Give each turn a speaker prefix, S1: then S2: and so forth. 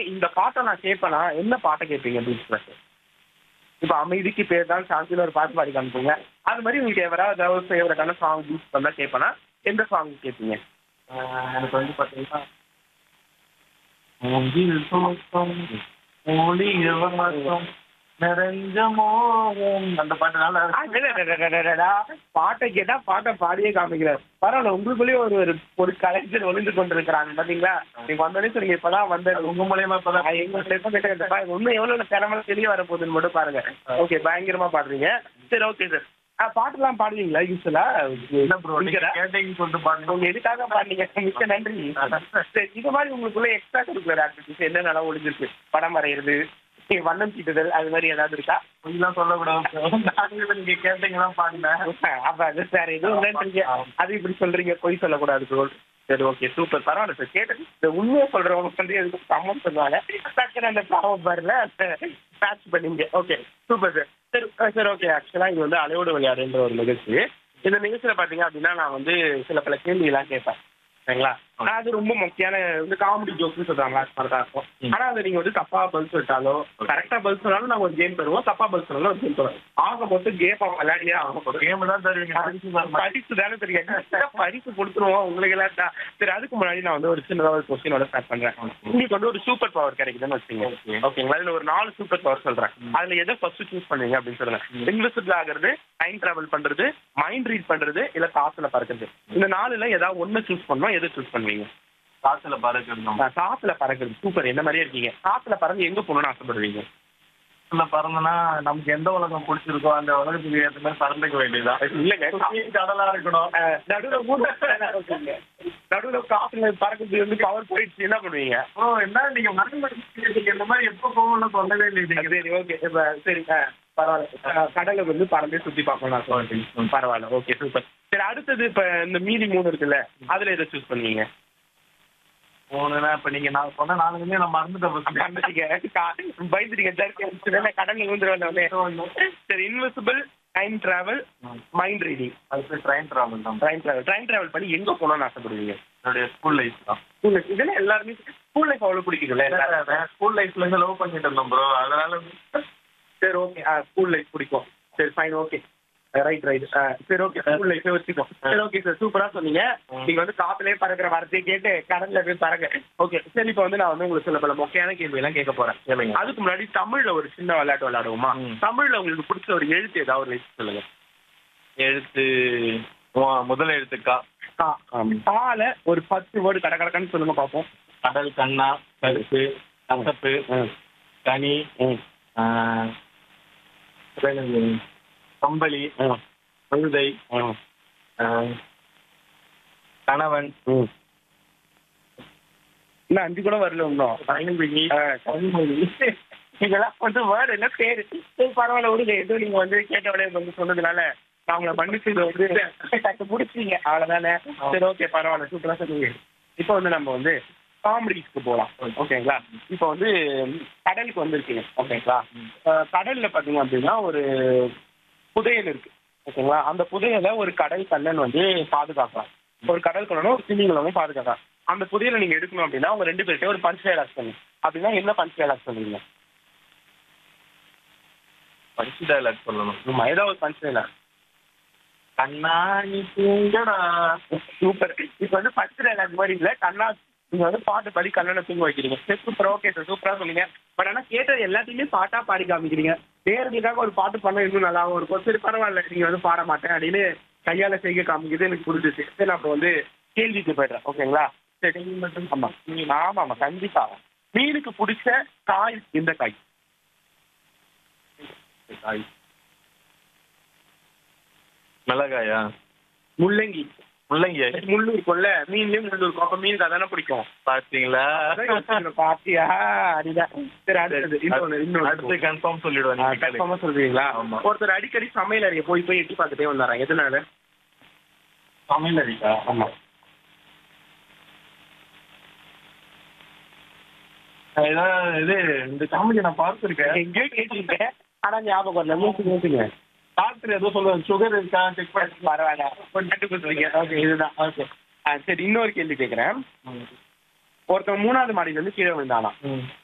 S1: இந்த பாட்டை நான் கேட்பேனா என்ன பாட்டை கேட்பீங்க பீச்ல இப்ப அமைதிக்கு பேர் தான் சாந்தில ஒரு பாட்டு பாடி காமிப்பீங்க அது மாதிரி உங்களுக்கு எவராவது ஏதாவது ஃபேவரட்டான சாங் பீச் வந்தா கேட்பேனா எந்த சாங் கேட்பீங்க
S2: ஆஹ் எனக்கு வந்து பாத்தீங்கன்னா மூங்கில் தோட்டம் மூலிகை வாசம் நிறைஞ்ச மோகம் அந்த பாட்டு நல்லா இருக்கும்.
S1: அடடடடடடடா. பாட்டை கேட்டா பாட்டை பாடியே காமிக்கிறார் பரவாயில்ல உங்களுக்குள்ளேயே ஒரு ஒரு ஒரு கலைஞர் ஒளிந்து கொண்டிருக்கிறாங்க பாத்தீங்களா நீங்க வந்தோடனே சொன்னீங்க இப்பதான் வந்து
S2: உங்க மூலியமா இப்பதான்
S1: நான் எங்க எப்ப கேட்டேன் பாருங்க, இன்னும் எவ்வளவு திறமை தெரிய வர போகுதுன்னு மட்டும் பாருங்க ஓகே பயங்கரமா பாடுறீங்க சரி ஓகே சார் பாட்டுலாம் பாடுவீங்களா யூஸ்வலா
S2: என்ன ப்ரோ நீங்க கேட்டீங்கன்னு சொல்லிட்டு பாருங்க
S1: உங்க எதுக்காக பாடுனீங்க மிக்க நன்றி சரி இது மாதிரி உங்களுக்குள்ள எக்ஸ்ட்ரா கரிக்குலர் ஆக்டிவிட்டிஸ் என்னென்னலாம் ஒளிஞ்சிருக்கு படம் வரைகிறது வண்ணம் தீட்டுதல் அது மாதிரி ஏதாவது இருக்கா
S2: இதெல்லாம் சொல்லக்கூடாது நாங்களே நீங்க கேட்டீங்கன்னா பாடினேன்
S1: அப்ப அது சார் எதுவும் இல்லைன்றீங்க அது இப்படி சொல்றீங்க பொய் சொல்லக்கூடாது ப்ரோ சரி ஓகே சூப்பர் பரவாயில்ல சார் கேட்டது இந்த உண்மையை சொல்றவங்க வந்து எதுக்கு சம்மன் சொல்லுவாங்க டக்குன்னு அந்த பாவம் பாருல மேட்ச் பண்ணீங்க ஓகே சூப்பர் சார் சரி சார் ஓகே ஆக்சுவலா இது வந்து அலையோடு விளையாடுன்ற ஒரு நிகழ்ச்சி இந்த நிகழ்ச்சியில பாத்தீங்க அப்படின்னா நான் வந்து சில பல கேள்வி எல்லாம் கேட்பேன் சரிங்களா ஆனா அது ரொம்ப முக்கியமான இந்த காமெடி ஜோக்ஸ் சொல்றாங்க அது மாதிரி தான் இருக்கும் ஆனா அது நீங்க வந்து தப்பா பதில் சொல்லிட்டாலோ கரெக்டா பதில் சொன்னாலும் நாங்க ஒரு கேம் தருவோம் தப்பா பதில் சொன்னாலும் ஒரு கேம் தருவோம் ஆக மொத்தம் கேம் விளையாடியே ஆக போதும்
S2: கேம் தான் தருவீங்க பரிசு தர மாட்டீங்க.
S1: பரிசு தானே தெரியும் பரிசு கொடுத்துருவோம் உங்களுக்கு எல்லாம் தான். சரி அதுக்கு முன்னாடி நான் வந்து ஒரு சின்னதா ஒரு கொஸ்டினோட ஸ்டார்ட் பண்றேன் உங்களுக்கு வந்து ஒரு சூப்பர் பவர் கிடைக்குதுன்னு வச்சுங்க
S2: Okay.
S1: ஓகேங்களா இதுல ஒரு நாலு சூப்பர் பவர் சொல்றேன் அதுல எதை ஃபர்ஸ்ட் சூஸ் பண்ணுவீங்க அப்படின்னு சொல்லுங்க இன்வெஸ்ட் ஆகுறது டைம் டிராவல் பண்றது மைண்ட் ரீட் பண்றது இல்ல காசுல பறக்கிறது இந்த நாலுல ஏதாவது ஒண்ணு சூஸ் பண்ணணும் எதை சூஸ் பண்ணுவீங்க
S2: காத்துல பறக்கணும்
S1: நான் காத்துல பறக்கிறது சூப்பர் என்ன மாதிரியே இருக்கீங்க காத்துல பறந்து எங்க போகணும்னு ஆசைப்படுவீங்க
S2: காத்துல பறந்தனா நமக்கு எந்த உலகம் பிடிச்சிருக்கோ அந்த உலகத்துக்கு ஏற்ற மாதிரி பறந்துக்க வேண்டியதுதான்
S1: இல்லங்க
S2: சுத்தி கடலா இருக்கணும்
S1: அஹ், நடுவுல ஊர்ல நடுவுல காத்துல பறக்கிறது வந்து பவர் போயிடுச்சு என்ன பண்ணுவீங்க
S2: ஓ என்ன நீங்க மறந்து இந்த மாதிரி எப்ப போகணும்னு சொல்லவே இல்லை நீங்க
S1: சரி ஓகே இப்ப சரி அஹ், பரவாயில்ல அஹ், கடலை வந்து பறந்தே சுத்தி பார்க்கணும் நான் சொல்றேன் பரவாயில்ல ஓகே சூப்பர் சரி அடுத்தது இப்ப இந்த மீதி மூணு இருக்குல்ல அதுல எதை சூஸ் பண்ணுவீங்க
S2: போகணும்னா இப்ப நீங்க நான் சொன்ன நாலுமே நான் மறந்துட்டேன் first.
S1: பயந்துட்டீங்க கா- பயந்துட்டீங்க ஜர்க்கி அடிச்சுதானே கடல்ல விழுந்துருவேன் சரி invisible time travel mind reading
S2: அடுத்து ட்ரெயின் டிராவல் தான்
S1: ட்ரைன் டிராவல் ட்ரைன் டிராவல் பண்ணி எங்க போகணும்னு ஆசைப்படுவீங்க
S2: என்னுடைய ஸ்கூல் லைஃப் தான்
S1: ஸ்கூல் லைஃப் இதெல்லாம் எல்லாருமே ஸ்கூல் லைஃப் அவ்வளவு பிடிக்குதுல்ல
S2: ஸ்கூல் லைஃப்ல இருந்து லவ் பண்ணிட்டு இருந்தோம் ப்ரோ அதனால
S1: சரி ஓகே ஸ்கூல் லைஃப் பிடிக்கும் சரி ஃபைன் ஓகே ரைட் ரைட் சரி ஓகே ஸ்கூல் லைஃபே வச்சுக்கோ சரி ஓகே சார் சூப்பரா சொன்னீங்க நீங்க வந்து காத்துலயே பறக்கிற வார்த்தையை கேட்டு கடல்ல போய் பறக்க ஓகே சரி இப்போ வந்து நான் வந்து உங்களுக்கு சில பல முக்கியமான கேள்வி எல்லாம் கேட்க போறேன்
S2: கேளுங்க.
S1: அதுக்கு முன்னாடி தமிழ்ல ஒரு சின்ன விளையாட்டு விளையாடுவோமா
S2: ம்.
S1: தமிழ்ல உங்களுக்கு பிடிச்ச ஒரு எழுத்து ஏதாவது ஒரு எழுத்து சொல்லுங்க
S2: எழுத்து மு- முதல் எழுத்து கா
S1: கா கால ஒரு பத்து வேர்டு கட கடக்கன்னு சொல்லுங்க பார்ப்போம்
S2: கடல் கண்ணா கருப்பு கசப்பு கனி ஆஹ், அப்புறம் என்னது? கம்பளி கழுதை ஆஹ், கணவன்
S1: இன்னும் அஞ்சு கூட வரல இன்னும்
S2: கனிமொழி
S1: ஆ, கனிமொழி. இதெல்லாம் வந்து வேர்டு என்ன பேரு சரி பரவாயில்ல விடுங்க ஏதோ நீங்க வந்து கேட்டவளே வந்து சொன்னதுனால நான் உங்களை மன்னிச்சு இதை வந்து டக்கு முடிச்சீங்க அவ்வளவுதானே சரி ஓகே பரவாயில்ல சூப்பரா சொன்னீங்க இப்போ வந்து நம்ம வந்து காமெடிஸ்க்கு போகலாம் ஓகேங்களா இப்போ வந்து கடலுக்கு வந்திருக்கீங்க ஓகேங்களா அஹ், கடல்ல பாத்தீங்க அப்படின்னா ஒரு புதையல் இருக்கு ஓகேங்களா அந்த புதையலை ஒரு கடல் கண்ணன் வந்து பாதுகாக்கலாம் ஒரு கடல் கண்ணனும் ஒரு திமிங்கலமும் பாதுகாக்கலாம் அந்த புதையலை நீங்க எடுக்கணும் அப்படின்னா அவங்க ரெண்டு பேர்கிட்ட ஒரு பஞ்ச் டைலாக்ஸ் பண்ணுங்க அப்படின்னா என்ன பஞ்ச் டைலாக்ஸ் பண்ணுவீங்க
S2: பஞ்சு டைலாக் சொல்லணும்
S1: ஆமா ஏதாவது ஒரு பஞ்ச் டைலாக்
S2: கண்ணா நீ தூங்கடா
S1: சூப்பர் இப்போ வந்து பஞ்ச் டைலாக் மாதிரி இல்ல கண்ணா நீங்க வந்து பாட்டு பாடி கண்ணனை தூங்க வைக்கிறீங்க சரி சூப்பர் ஓகே சார் சூப்பரா சொன்னீங்க பட் ஆனா கேட்டது எல்லாத்தையுமே பாட்டா பாடி காமிக்கிறீங்க நேர்களுக்காக ஒரு பாட்டு பண்ண இன்னும் நல்லாவும் இருக்கும் சரி பரவாயில்ல நீங்க வந்து பாட மாட்டேன் அப்படின்னு கையால செய்ய காமிக்கிறது எனக்கு புரிஞ்சிச்சு சரி நான் இப்போ வந்து கேள்விக்கு போயிடுறேன் ஓகேங்களா சரி மட்டும் ஆமா ஆமா ஆமா கண்டிப்பா மீனுக்கு பிடிச்ச காய் எந்த காய்
S2: காய் மிளகாயா
S1: முள்ளங்கி
S2: முள்ளங்கி
S1: முள்ளு இருக்கும்ல மீன்லயும் முள்ளு இருக்கும் அப்ப மீனுக்கு அதானே பிடிக்கும்
S2: பாத்தீங்களா
S1: பாத்தியா அடிதான் சரி அடுத்தது இன்னொன்னு இன்னொன்னு
S2: அடுத்து கன்ஃபார்ம் சொல்லிடுவேன்
S1: ஆ,
S2: நீங்க கேளுங்க.
S1: கன்ஃபார்மா சொல்றீங்களா
S2: ஆமா.
S1: ஒருத்தர் அடிக்கடி சமையல் அறைய போய் போய் எட்டி பார்த்துட்டே வந்தாராம் எதனால
S2: சமையல் அடிக்கா
S1: ஆமா
S2: இதான் இது இந்த காமெடி நான் பார்த்துருக்கேன்
S1: எங்கேயோ கேட்டிருக்கேன் ஆனா ஞாபகம் வரல மூச்சு மூச்சுங்க
S2: டாக்டர் ஏதோ சொல்லுவாங்க சுகர் இருக்கா செக் பண்ணி
S1: பரவாயில்ல கண்டுபிடிச்சிருக்கீங்க ஓகே இதுதான் ஓகே சரி இன்னொரு கேள்வி கேட்குறேன் ஒருத்தன் மூணாவது மாடியில இருந்து கீழே விழுந்தானா
S2: ம்